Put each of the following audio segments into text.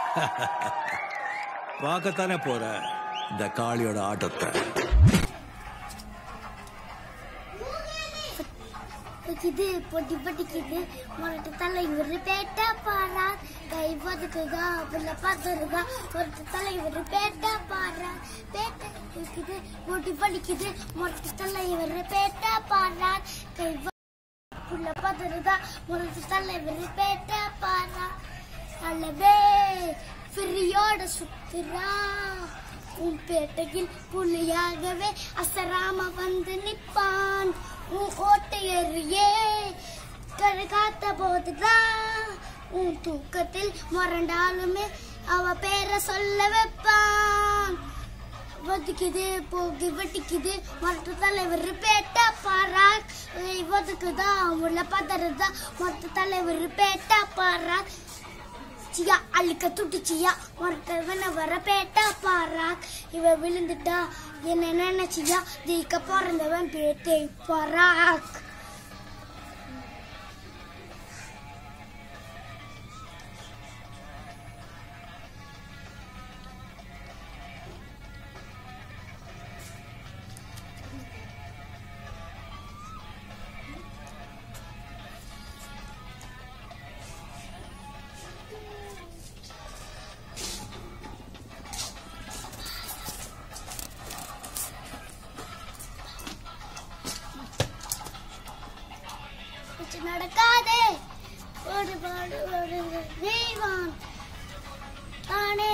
பார்க்கத்தானே போற இந்த காளியோட ஆட்டத்தை இது பொட்டி பொட்டிக்குது மொரட்டு தலைவர் பேட்டா பாரா கை பதுக்குதா புள்ள பார்த்துருதா மொரட்டு தலைவர் பேட்டா பாரா பேட்டா இருக்குது பொட்டி படிக்குது மொரட்டு தலைவர் பேட்டா பாரா கை புள்ள பார்த்துருதா மொரட்டு தலைவர் பேட்டா பாரா அல்லவே ஃப்ரீயோட சுத்துறா உன் பேட்டையில் புலியாகவே அசராம வந்து நிப்பான் உன் ஓட்டை எறியே கழுகாத்த போதுதான் உன் தூக்கத்தில் முரண்டாலுமே அவ பேரை சொல்ல வைப்பான் ஒதுக்குது போகி வெட்டிக்குது மொத்த தலைவர் பேட்டா பாரா ஒதுக்குதா உள்ள பதறதா மொத்த தலைவர் பேட்டா பாரா சியா அள்ளிக்க துட்டுச்சியா ஒருத்தவன வர பேட்டா பாரா இவ விழுந்துட்டா என்ன நினைச்சியா ஜெயிக்க பிறந்தவன் பேட்டை பராக் இது நடக்காதே ஒரு பாடு ஒரு தெய்வான் தானே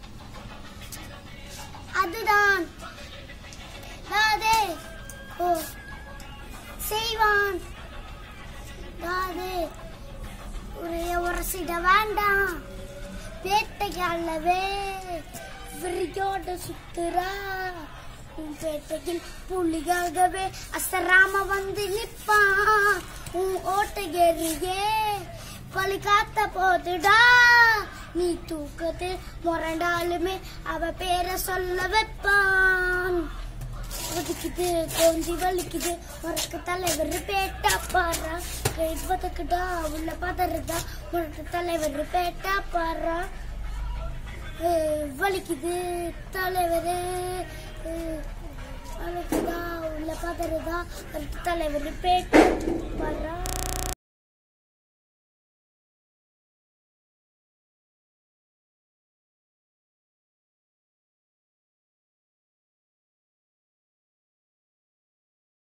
அதுதான் தாதே ஓ செய்வான் தாதே ஒரே உரசிட வேண்டாம் பேட்டைக்கு அல்லவே விரியோட சுத்துறா உன் பேட்டையில் புலியாகவே அசராம வந்து நிப்பான் உன் ஓட்டையறியே பழி காத்த போதுடா நீ தூக்கத்தில் முரண்டாலுமே அவ பேரை சொல்ல வைப்பான் ஒதுக்குது கொஞ்சி வலிக்குது உனக்கு தலைவர் பேட்டா பாடுறா கை பதக்குடா உள்ள பதறதா உனக்கு தலைவர் பேட்டா பாடுறா ஏய், வலிக்குது தலைவரே ஏய், வலிக்குதா உள்ள பதறதா உனக்கு தலைவர் பேட்டா பாடுறா